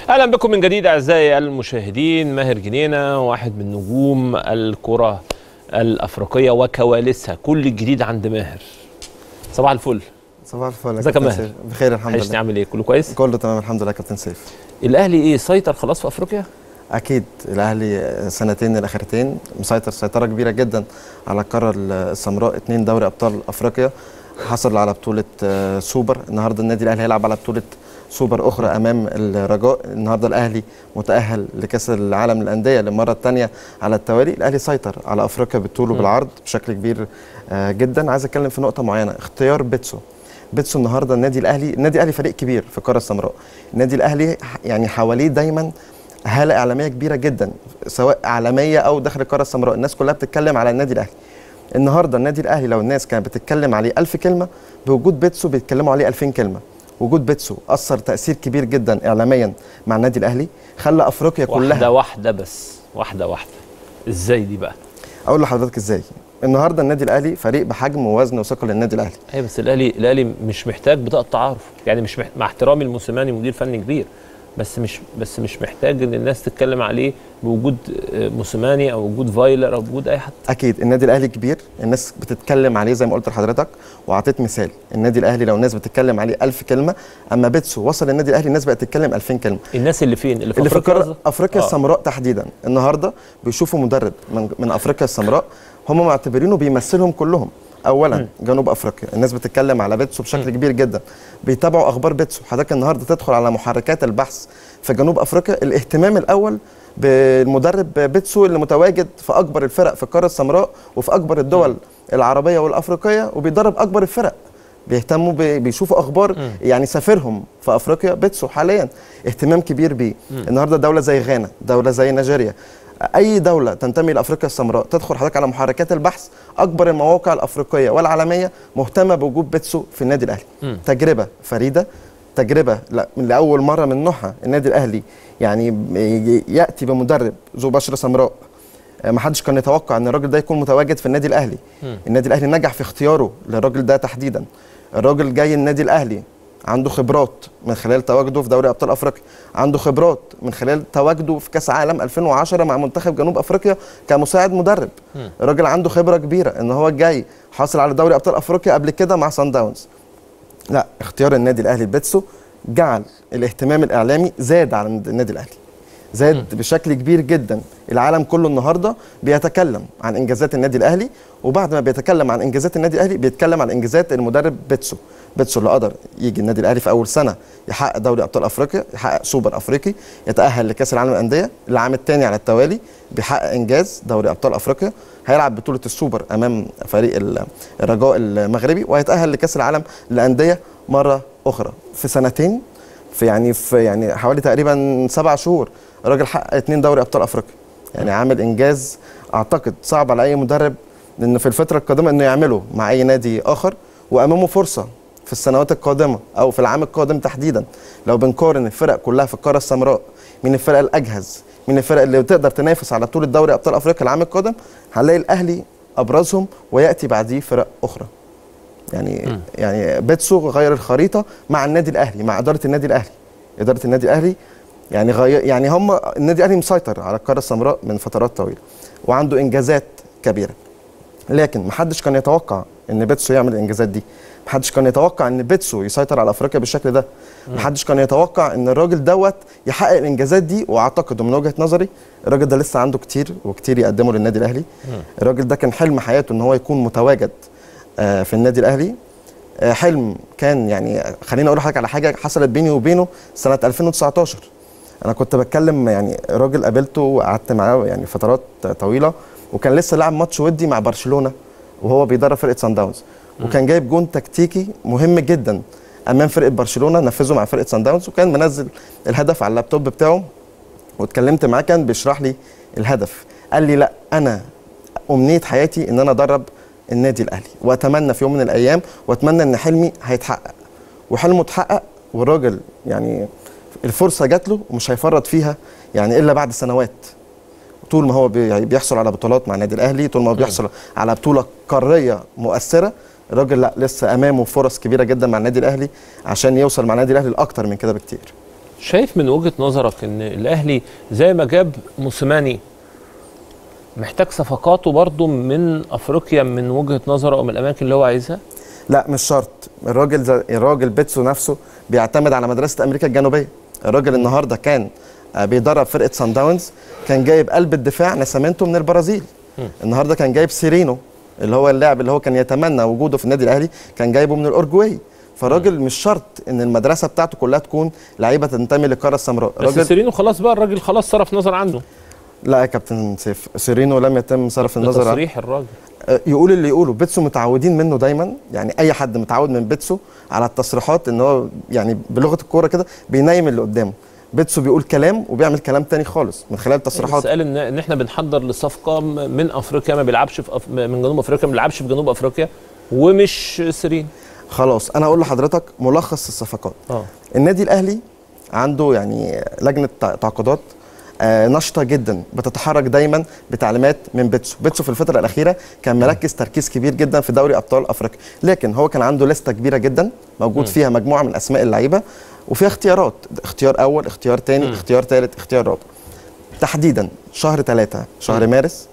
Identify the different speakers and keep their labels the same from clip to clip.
Speaker 1: اهلا بكم من جديد اعزائي المشاهدين ماهر جنينه واحد من نجوم الكره الافريقيه وكواليسها كل الجديد عند ماهر صباح الفل
Speaker 2: صباح الفل يا
Speaker 1: ازيك يا
Speaker 2: كابتن
Speaker 1: ماهر؟
Speaker 2: سيف بخير الحمد
Speaker 1: وحشني
Speaker 2: لله
Speaker 1: عامل ايه كله كويس
Speaker 2: كله تمام الحمد لله يا كابتن سيف
Speaker 1: الاهلي ايه سيطر خلاص في افريقيا
Speaker 2: اكيد الاهلي سنتين الاخرتين مسيطر سيطره كبيره جدا على القاره السمراء اتنين دوري ابطال افريقيا حصل على بطوله آه، سوبر النهارده النادي الاهلي هيلعب على بطوله سوبر اخرى امام الرجاء النهارده الاهلي متاهل لكاس العالم للانديه للمره الثانيه على التوالي الاهلي سيطر على افريقيا بالطول وبالعرض بشكل كبير آه، جدا عايز اتكلم في نقطه معينه اختيار بيتسو بيتسو النهارده النادي الاهلي النادي الاهلي فريق كبير في القاره السمراء النادي الاهلي يعني حواليه دايما هاله اعلاميه كبيره جدا سواء عالميه او داخل القاره السمراء الناس كلها بتتكلم على النادي الاهلي النهارده النادي الاهلي لو الناس كانت بتتكلم عليه ألف كلمه بوجود بيتسو بيتكلموا عليه 2000 كلمه وجود بيتسو اثر تاثير كبير جدا اعلاميا مع النادي الاهلي خلى افريقيا كلها
Speaker 1: واحده واحده بس واحده واحده ازاي دي بقى
Speaker 2: اقول لحضرتك ازاي النهارده النادي الاهلي فريق بحجم ووزن وثقل النادي الاهلي
Speaker 1: ايوه بس الاهلي الاهلي مش محتاج بطاقه تعارف يعني مش مح... مع احترامي الموسيماني مدير فني كبير بس مش بس مش محتاج ان الناس تتكلم عليه بوجود آه، موسيماني او وجود فايلر او وجود اي حد
Speaker 2: اكيد النادي الاهلي كبير الناس بتتكلم عليه زي ما قلت لحضرتك واعطيت مثال النادي الاهلي لو الناس بتتكلم عليه ألف كلمه اما بيتسو وصل النادي الاهلي الناس بقت تتكلم 2000 كلمه
Speaker 1: الناس اللي فين اللي في
Speaker 2: اللي في
Speaker 1: افريقيا
Speaker 2: القاره افريقيا
Speaker 1: آه.
Speaker 2: السمراء تحديدا النهارده بيشوفوا مدرب من, من افريقيا السمراء هم معتبرينه بيمثلهم كلهم اولا جنوب افريقيا الناس بتتكلم على بيتسو بشكل كبير جدا بيتابعوا اخبار بيتسو حضرتك النهارده تدخل على محركات البحث في جنوب افريقيا الاهتمام الاول بالمدرب بيتسو اللي متواجد في اكبر الفرق في القاره السمراء وفي اكبر الدول العربيه والافريقيه وبيدرب اكبر الفرق بيهتموا بي- بيشوفوا اخبار يعني سفيرهم في افريقيا بيتسو حاليا اهتمام كبير بيه النهارده دوله زي غانا دوله زي نيجيريا اي دوله تنتمي لافريقيا السمراء تدخل حضرتك على محركات البحث اكبر المواقع الافريقيه والعالميه مهتمه بوجود بيتسو في النادي الاهلي تجربه فريده تجربه لا من لاول مره من نوعها النادي الاهلي يعني ي- ياتي بمدرب ذو بشره سمراء ما حدش كان يتوقع ان الراجل ده يكون متواجد في النادي الاهلي النادي الاهلي نجح في اختياره للراجل ده تحديدا الراجل جاي النادي الاهلي عنده خبرات من خلال تواجده في دوري ابطال افريقيا عنده خبرات من خلال تواجده في كاس عالم 2010 مع منتخب جنوب افريقيا كمساعد مدرب الراجل عنده خبره كبيره ان هو جاي حاصل على دوري ابطال افريقيا قبل كده مع سان داونز لا اختيار النادي الاهلي لبيتسو جعل الاهتمام الاعلامي زاد على النادي الاهلي زاد بشكل كبير جدا العالم كله النهارده بيتكلم عن انجازات النادي الاهلي وبعد ما بيتكلم عن انجازات النادي الاهلي بيتكلم عن انجازات المدرب بيتسو بيتسو اللي قدر يجي النادي الاهلي في اول سنه يحقق دوري ابطال افريقيا يحقق سوبر افريقي يتاهل لكاس العالم للانديه العام الثاني على التوالي بيحقق انجاز دوري ابطال افريقيا هيلعب بطوله السوبر امام فريق ال- الرجاء المغربي وهيتاهل لكاس العالم للانديه مره اخرى في سنتين في يعني في يعني حوالي تقريبا سبع شهور الراجل حقق اتنين دوري ابطال افريقيا يعني عامل انجاز اعتقد صعب على اي مدرب انه في الفتره القادمه انه يعمله مع اي نادي اخر وامامه فرصه في السنوات القادمه او في العام القادم تحديدا لو بنقارن الفرق كلها في القاره السمراء مين الفرق الاجهز مين الفرق اللي تقدر تنافس على بطوله دوري ابطال افريقيا العام القادم هنلاقي الاهلي ابرزهم وياتي بعديه فرق اخرى يعني يعني بيتسو غير الخريطه مع النادي الاهلي مع اداره النادي الاهلي اداره النادي الاهلي يعني غير يعني هم النادي الاهلي مسيطر على القاره السمراء من فترات طويله وعنده انجازات كبيره لكن محدش كان يتوقع ان بيتسو يعمل الانجازات دي محدش كان يتوقع ان بيتسو يسيطر على افريقيا بالشكل ده محدش كان يتوقع ان الراجل دوت يحقق الانجازات دي واعتقد ومن وجهه نظري الراجل ده لسه عنده كتير وكتير يقدمه للنادي الاهلي الراجل ده كان حلم حياته ان هو يكون متواجد آه، في النادي الاهلي آه، حلم كان يعني خليني اقول لحضرتك على حاجه حصلت بيني وبينه سنه 2019 انا كنت بتكلم يعني راجل قابلته وقعدت معاه يعني فترات طويله وكان لسه لاعب ماتش ودي مع برشلونه وهو بيدرب فرقه سان داونز وكان جايب جون تكتيكي مهم جدا امام فرقه برشلونه نفذه مع فرقه سان داونز وكان منزل الهدف على اللابتوب بتاعه واتكلمت معاه كان بيشرح لي الهدف قال لي لا انا امنيه حياتي ان انا ادرب النادي الاهلي واتمنى في يوم من الايام واتمنى ان حلمي هيتحقق وحلمه اتحقق والراجل يعني الفرصه جات له ومش هيفرط فيها يعني الا بعد سنوات طول ما هو بي- بيحصل على بطولات مع النادي الاهلي طول ما هو بيحصل على بطوله قاريه مؤثره الراجل لا لسه امامه فرص كبيره جدا مع النادي الاهلي عشان يوصل مع النادي الاهلي لاكتر من كده بكتير
Speaker 1: شايف من وجهه نظرك ان الاهلي زي ما جاب موسيماني محتاج صفقاته برضه من افريقيا من وجهه نظره او من الاماكن اللي هو عايزها
Speaker 2: لا مش شرط الراجل زي الراجل بيتسو نفسه بيعتمد على مدرسه امريكا الجنوبيه الراجل النهارده كان آه، بيدرب فرقه سان داونز كان جايب قلب الدفاع نسامنتو من البرازيل النهارده كان جايب سيرينو اللي هو اللاعب اللي هو كان يتمنى وجوده في النادي الاهلي كان جايبه من الاورجواي فالراجل مش شرط ان المدرسه بتاعته كلها تكون لعيبه تنتمي للقاره السمراء
Speaker 1: بس سيرينو خلاص بقى الراجل خلاص صرف نظر عنه
Speaker 2: لا يا كابتن سيف سيرينو لم يتم صرف
Speaker 1: ده
Speaker 2: النظر عنه
Speaker 1: تصريح الراجل
Speaker 2: آه، يقول اللي يقوله بيتسو متعودين منه دايما يعني اي حد متعود من بيتسو على التصريحات ان هو يعني بلغه الكوره كده بينيم اللي قدامه بيتسو بيقول كلام وبيعمل كلام تاني خالص من خلال
Speaker 1: بس
Speaker 2: تصريحاته
Speaker 1: قال ان ان احنا بنحضر لصفقه م- من افريقيا ما بيلعبش في أف... من جنوب افريقيا ما بيلعبش في جنوب افريقيا ومش سيرين
Speaker 2: خلاص انا اقول لحضرتك ملخص الصفقات
Speaker 1: اه
Speaker 2: النادي الاهلي عنده يعني لجنه تع- تعاقدات آه، نشطه جدا بتتحرك دايما بتعليمات من بيتسو بيتسو في الفتره الاخيره كان مركز تركيز كبير جدا في دوري ابطال افريقيا لكن هو كان عنده لسته كبيره جدا موجود فيها مجموعه من اسماء اللعيبه وفيها اختيارات اختيار اول اختيار تاني اختيار ثالث اختيار رابع تحديدا شهر ثلاثة شهر مارس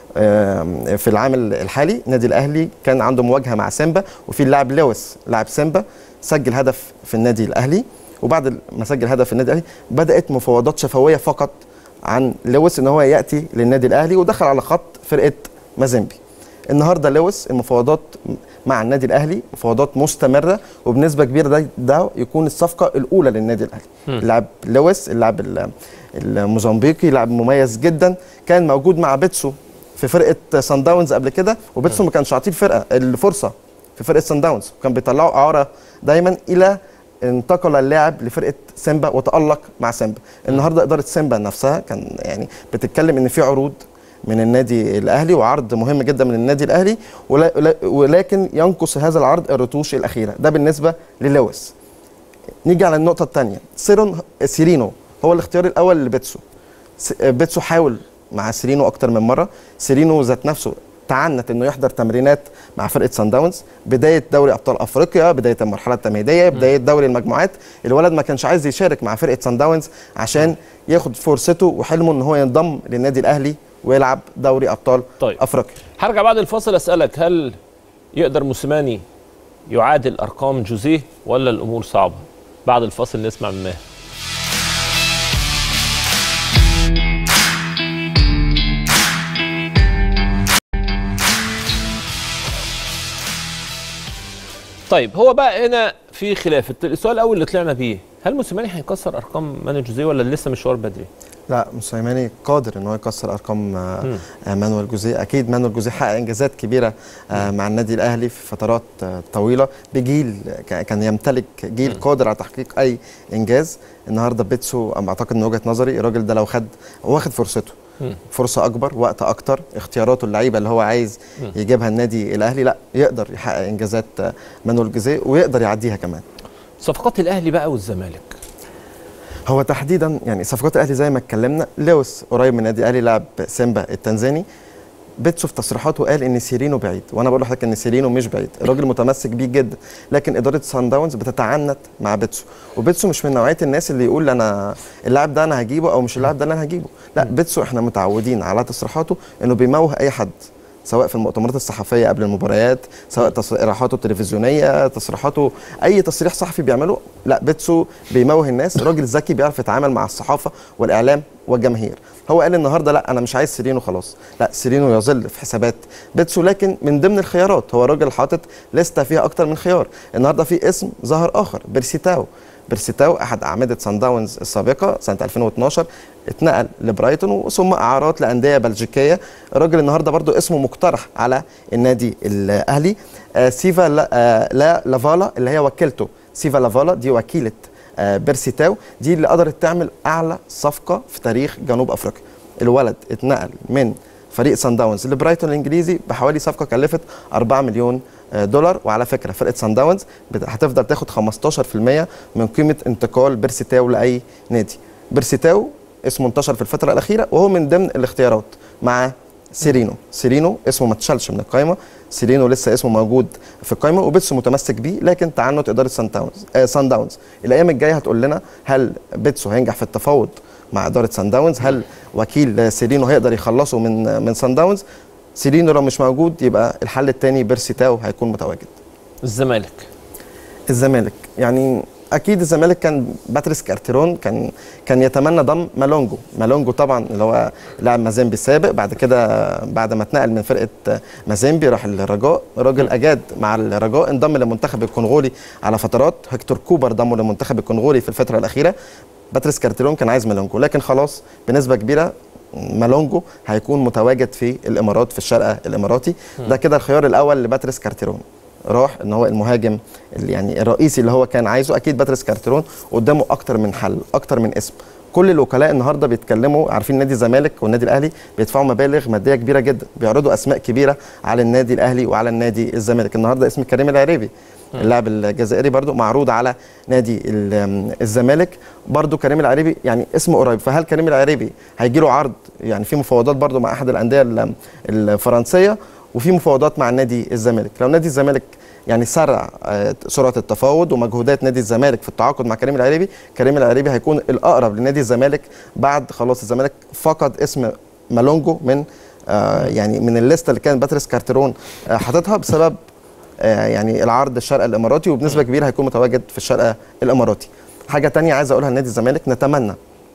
Speaker 2: آم، في العام الحالي النادي الاهلي كان عنده مواجهه مع سيمبا وفي اللاعب لويس لاعب سيمبا سجل هدف في النادي الاهلي وبعد ما سجل هدف في النادي الاهلي بدات مفاوضات شفويه فقط عن لويس ان هو ياتي للنادي الاهلي ودخل على خط فرقه مازيمبي النهارده لويس المفاوضات مع النادي الاهلي مفاوضات مستمره وبنسبه كبيره ده, ده يكون الصفقه الاولى للنادي الاهلي اللاعب لويس اللاعب ال- الموزمبيقي لاعب مميز جدا كان موجود مع بيتسو في فرقه سان داونز قبل كده وبيتسو ما كانش عاطيه الفرقه الفرصه في فرقه سان داونز وكان بيطلعوا اعاره دايما الى انتقل اللاعب لفرقه سيمبا وتالق مع سيمبا النهارده اداره سيمبا نفسها كان يعني بتتكلم ان في عروض من النادي الاهلي وعرض مهم جدا من النادي الاهلي ولا ولا- ولكن ينقص هذا العرض الرتوش الاخيره ده بالنسبه للويس نيجي على النقطه الثانيه سيرون سيرينو هو الاختيار الاول لبيتسو س- بيتسو حاول مع سيرينو اكتر من مره سيرينو ذات نفسه تعنت انه يحضر تمرينات مع فرقه سان داونز بدايه دوري ابطال افريقيا بدايه المرحله التمهيديه بدايه دوري المجموعات الولد ما كانش عايز يشارك مع فرقه سان داونز عشان ياخد فرصته وحلمه ان هو ينضم للنادي الاهلي ويلعب دوري ابطال
Speaker 1: طيب.
Speaker 2: افريقيا
Speaker 1: هرجع بعد الفاصل اسالك هل يقدر موسيماني يعادل ارقام جوزيه ولا الامور صعبه بعد الفاصل نسمع من ماهر طيب هو بقى هنا في خلاف السؤال الاول اللي طلعنا بيه هل موسيماني هيكسر ارقام مانو جوزيه ولا لسه مشوار بدري
Speaker 2: لا موسيماني قادر ان هو يكسر ارقام آه، آه، مانويل جوزيه اكيد مانويل جوزيه حقق انجازات كبيره آه، مع النادي الاهلي في فترات آه، طويله بجيل ك- كان يمتلك جيل قادر على تحقيق اي انجاز النهارده بيتسو أم اعتقد من وجهه نظري الراجل ده لو خد هو واخد فرصته فرصه اكبر وقت اكتر اختياراته اللعيبه اللي هو عايز يجيبها النادي الاهلي لا يقدر يحقق انجازات آه، مانويل جوزيه ويقدر يعديها كمان
Speaker 1: صفقات الاهلي بقى والزمالك
Speaker 2: هو تحديدا يعني صفقات الاهلي زي ما اتكلمنا لويس قريب من النادي الاهلي لاعب سيمبا التنزاني بيتسو في تصريحاته قال ان سيرينو بعيد وانا بقول لحضرتك ان سيرينو مش بعيد الراجل متمسك بيه جدا لكن اداره سان داونز بتتعنت مع بيتسو وبيتسو مش من نوعيه الناس اللي يقول انا اللاعب ده انا هجيبه او مش اللاعب ده اللي انا هجيبه لا بيتسو احنا متعودين على تصريحاته انه بيموه اي حد سواء في المؤتمرات الصحفيه قبل المباريات سواء تصريحاته التلفزيونيه تصريحاته اي تصريح صحفي بيعمله لا بيتسو بيموه الناس راجل ذكي بيعرف يتعامل مع الصحافه والاعلام والجماهير هو قال النهارده لا انا مش عايز سيرينو خلاص لا سيرينو يظل في حسابات بيتسو لكن من ضمن الخيارات هو راجل حاطط لسته فيها اكتر من خيار النهارده في اسم ظهر اخر بيرسيتاو بيرسيتاو احد اعمده سان داونز السابقه سنه 2012 اتنقل لبرايتون ثم اعارات لانديه بلجيكيه الراجل النهارده برضو اسمه مقترح على النادي الاهلي آه سيفا لا, آه لا لافالا اللي هي وكيلته سيفا لافالا دي وكيله آه بيرسيتاو دي اللي قدرت تعمل اعلى صفقه في تاريخ جنوب افريقيا الولد اتنقل من فريق سان داونز لبرايتون الانجليزي بحوالي صفقه كلفت 4 مليون آه، دولار وعلى فكره فرقه سان داونز بت- هتفضل تاخد 15% من قيمه انتقال بيرسيتاو لاي نادي بيرسيتاو اسمه انتشر في الفتره الاخيره وهو من ضمن الاختيارات مع سيرينو سيرينو اسمه ما اتشالش من القائمه سيرينو لسه اسمه موجود في القائمه وبيتسو متمسك بيه لكن تعنت اداره سان داونز آه سان داونز الايام الجايه هتقول لنا هل بيتسو هينجح في التفاوض مع اداره سان داونز هل وكيل سيرينو هيقدر يخلصه من من سان داونز سيرينو لو مش موجود يبقى الحل الثاني بيرسي تاو هيكون متواجد
Speaker 1: الزمالك
Speaker 2: الزمالك يعني اكيد الزمالك كان باتريس كارتيرون كان كان يتمنى ضم مالونجو مالونجو طبعا اللي هو لاعب مازيمبي السابق بعد كده بعد ما اتنقل من فرقه مازيمبي راح الرجاء راجل اجاد مع الرجاء انضم للمنتخب الكونغولي على فترات هكتور كوبر ضمه للمنتخب الكونغولي في الفتره الاخيره باتريس كارتيرون كان عايز مالونجو لكن خلاص بنسبه كبيره مالونجو هيكون متواجد في الامارات في الشارقه الاماراتي ده كده الخيار الاول لباتريس كارتيرون راح ان هو المهاجم اللي يعني الرئيسي اللي هو كان عايزه اكيد باتريس كارتيرون قدامه اكتر من حل اكتر من اسم كل الوكلاء النهارده بيتكلموا عارفين نادي الزمالك والنادي الاهلي بيدفعوا مبالغ ماديه كبيره جدا بيعرضوا اسماء كبيره على النادي الاهلي وعلى النادي الزمالك النهارده اسم كريم العريبي اللاعب الجزائري برضو معروض على نادي الزمالك برضو كريم العريبي يعني اسمه قريب فهل كريم العريبي هيجي له عرض يعني في مفاوضات برضو مع احد الانديه الفرنسيه وفي مفاوضات مع نادي الزمالك لو نادي الزمالك يعني سرع سرعه التفاوض ومجهودات نادي الزمالك في التعاقد مع كريم العريبي كريم العريبي هيكون الاقرب لنادي الزمالك بعد خلاص الزمالك فقد اسم مالونجو من آه يعني من الليسته اللي كان باتريس كارتيرون آه حاططها بسبب آه يعني العرض الشرق الاماراتي وبنسبه كبيره هيكون متواجد في الشرق الاماراتي حاجه تانية عايز اقولها لنادي الزمالك نتمنى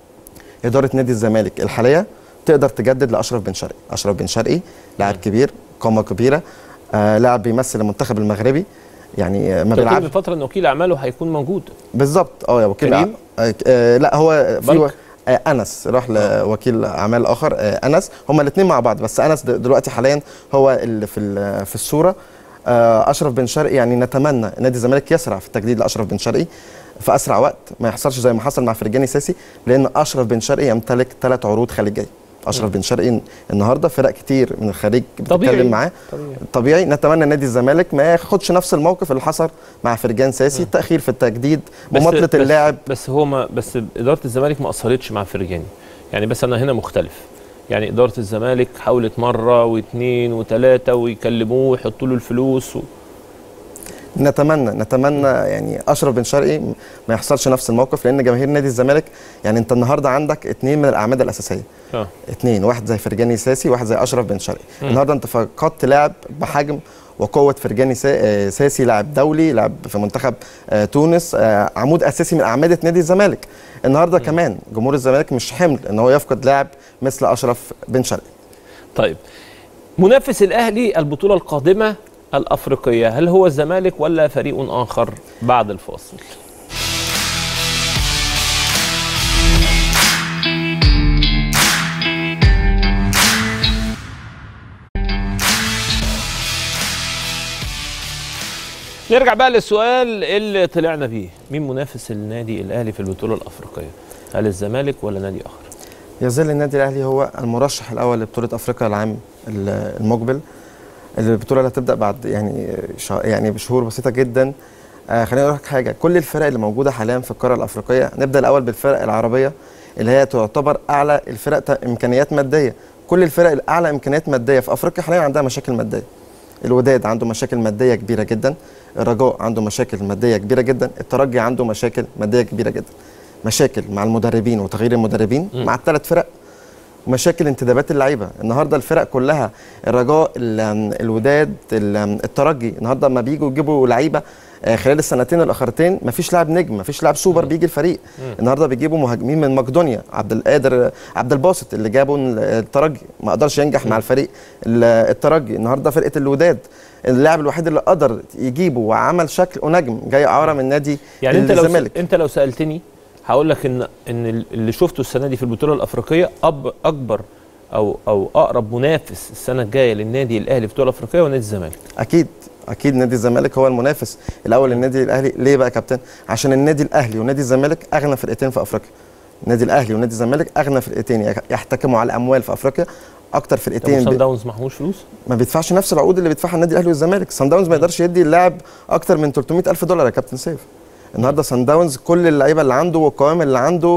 Speaker 2: اداره نادي الزمالك الحاليه تقدر تجدد لاشرف بن شرقي اشرف بن شرقي لاعب كبير قامه كبيره آه لاعب بيمثل المنتخب المغربي يعني ما
Speaker 1: بيلعبش من فتره ان وكيل اعماله هيكون موجود
Speaker 2: بالظبط اه يا وكيل
Speaker 1: كريم؟
Speaker 2: آه آه لا هو في و... آه انس راح لوكيل اعمال اخر آه انس هما الاثنين مع بعض بس انس دلوقتي حاليا هو اللي في في الصوره آه اشرف بن شرقي يعني نتمنى نادي الزمالك يسرع في التجديد لاشرف بن شرقي في اسرع وقت ما يحصلش زي ما حصل مع فرجاني ساسي لان اشرف بن شرقي يمتلك ثلاث عروض خليجيه اشرف بن شرقي النهارده فرق كتير من الخليج بتتكلم معاه
Speaker 1: طبيعي.
Speaker 2: طبيعي نتمنى نادي الزمالك ما ياخدش نفس الموقف اللي حصل مع فرجان ساسي التاخير في التجديد مماطله اللاعب
Speaker 1: بس هو ما بس اداره الزمالك ما قصرتش مع فرجاني يعني بس انا هنا مختلف يعني اداره الزمالك حاولت مره واثنين وثلاثه ويكلموه ويحطوا له الفلوس و...
Speaker 2: نتمنى نتمنى يعني اشرف بن شرقي ما يحصلش نفس الموقف لان جماهير نادي الزمالك يعني انت النهارده عندك اثنين من الاعمده الاساسيه
Speaker 1: اه
Speaker 2: اثنين واحد زي فرجاني ساسي واحد زي اشرف بن شرقي النهارده انت فقدت لاعب بحجم وقوه فرجاني ساسي لاعب دولي لاعب في منتخب تونس عمود اساسي من اعمده نادي الزمالك النهارده م. كمان جمهور الزمالك مش حمل ان هو يفقد لاعب مثل اشرف بن شرقي
Speaker 1: طيب منافس الاهلي البطوله القادمه الافريقيه هل هو الزمالك ولا فريق اخر بعد الفاصل نرجع بقى للسؤال اللي طلعنا بيه مين منافس النادي الاهلي في البطوله الافريقيه هل الزمالك ولا نادي اخر
Speaker 2: يظل النادي الاهلي هو المرشح الاول لبطوله افريقيا العام المقبل البطوله اللي هتبدا بعد يعني شا يعني بشهور بسيطه جدا آه خليني اقول لك حاجه كل الفرق اللي موجوده حاليا في القاره الافريقيه نبدا الاول بالفرق العربيه اللي هي تعتبر اعلى الفرق امكانيات ماديه كل الفرق الاعلى امكانيات ماديه في افريقيا حاليا عندها مشاكل ماديه الوداد عنده مشاكل ماديه كبيره جدا الرجاء عنده مشاكل ماديه كبيره جدا الترجي عنده مشاكل ماديه كبيره جدا مشاكل مع المدربين وتغيير المدربين م. مع الثلاث فرق مشاكل انتدابات اللعيبه النهارده الفرق كلها الرجاء الوداد الترجي النهارده لما بييجوا يجيبوا لعيبه خلال السنتين الاخرتين مفيش لاعب نجم مفيش لاعب سوبر بيجي الفريق النهارده بيجيبوا مهاجمين من مقدونيا عبد القادر عبد الباسط اللي جابوا الترجي ما قدرش ينجح مع الفريق الترجي النهارده فرقه الوداد اللاعب الوحيد اللي قدر يجيبه وعمل شكل نجم جاي اعاره من نادي
Speaker 1: يعني انت لو انت لو سالتني هقول لك ان ان اللي شفته السنه دي في البطوله الافريقيه أب اكبر او او اقرب منافس السنه الجايه للنادي الاهلي في البطوله الافريقيه هو نادي الزمالك
Speaker 2: اكيد اكيد نادي الزمالك هو المنافس الاول للنادي الاهلي ليه بقى يا كابتن عشان النادي الاهلي ونادي الزمالك اغنى فرقتين في افريقيا النادي الاهلي ونادي الزمالك اغنى فرقتين يحتكموا على الاموال في افريقيا اكتر فرقتين
Speaker 1: سان داونز معهوش فلوس
Speaker 2: ما بيدفعش نفس العقود اللي بيدفعها النادي الاهلي والزمالك سان داونز ما يقدرش يدي اللاعب اكتر من 300 الف دولار يا كابتن سيف النهارده سان داونز كل اللعيبه اللي عنده والقوام اللي عنده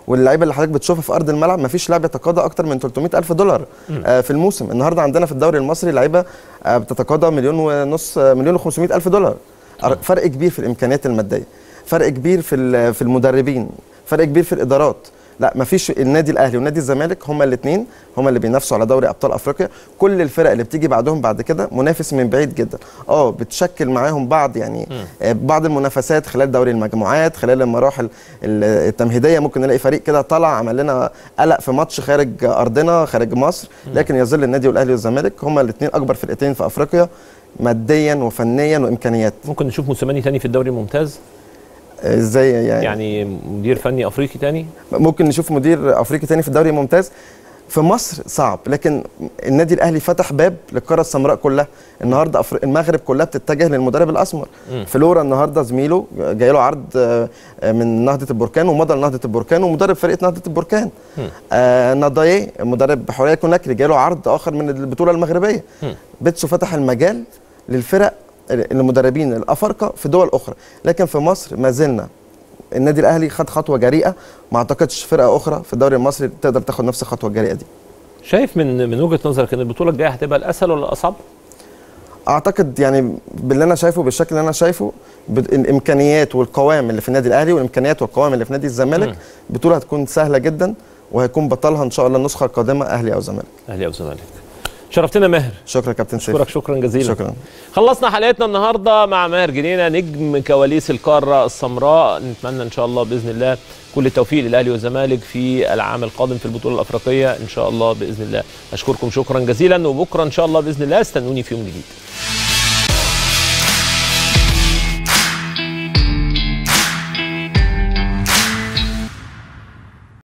Speaker 2: واللعيبه اللي حضرتك بتشوفها في ارض الملعب ما فيش لاعب يتقاضى اكتر من 300 الف دولار آه في الموسم النهارده عندنا في الدوري المصري لعيبه آه بتتقاضى مليون ونص آه مليون و500 الف دولار أر- فرق كبير في الامكانيات الماديه فرق كبير في ال- في المدربين فرق كبير في الادارات لا مفيش النادي الاهلي والنادي الزمالك هما الاثنين هما اللي بينافسوا على دوري ابطال افريقيا كل الفرق اللي بتيجي بعدهم بعد كده منافس من بعيد جدا اه بتشكل معاهم بعض يعني آه، بعض المنافسات خلال دوري المجموعات خلال المراحل ال- التمهيديه ممكن نلاقي فريق كده طلع عمل لنا قلق في ماتش خارج ارضنا خارج مصر لكن يظل النادي والاهلي والزمالك هما الاثنين اكبر فرقتين في افريقيا ماديا وفنيا وامكانيات
Speaker 1: ممكن نشوف موسيماني تاني في الدوري الممتاز
Speaker 2: آه، ازاي يعني,
Speaker 1: يعني مدير فني افريقي تاني
Speaker 2: ممكن نشوف مدير افريقي تاني في الدوري الممتاز في مصر صعب لكن النادي الاهلي فتح باب للقاره السمراء كلها النهارده أفر... المغرب كلها بتتجه للمدرب الاسمر فلورا النهارده زميله جاي له عرض آه، آه، من نهضه البركان ومضى لنهضه البركان ومدرب فرقه نهضه البركان آه نضايه مدرب حوريه كوناكري جاي له عرض اخر من البطوله المغربيه بيتسو فتح المجال للفرق المدربين الافارقه في دول اخرى لكن في مصر ما زلنا النادي الاهلي خد خطوه جريئه ما اعتقدش فرقه اخرى في الدوري المصري تقدر تاخد نفس الخطوه الجريئه دي
Speaker 1: شايف من من وجهه نظرك ان البطوله الجايه هتبقى الاسهل ولا الاصعب؟
Speaker 2: اعتقد يعني باللي انا شايفه بالشكل اللي انا شايفه بت- الامكانيات والقوام اللي في النادي الاهلي والامكانيات والقوام اللي في نادي الزمالك بطوله هتكون سهله جدا وهيكون بطلها ان شاء الله النسخه القادمه اهلي او زمالك
Speaker 1: اهلي او زمالك شرفتنا ماهر
Speaker 2: شكرا كابتن سيف
Speaker 1: اشكرك شكرا جزيلا
Speaker 2: شكرا
Speaker 1: خلصنا حلقتنا النهارده مع ماهر جنينه نجم كواليس القاره السمراء نتمنى ان شاء الله باذن الله كل التوفيق للاهلي والزمالك في العام القادم في البطوله الافريقيه ان شاء الله باذن الله اشكركم شكرا جزيلا وبكره ان شاء الله باذن الله استنوني في يوم جديد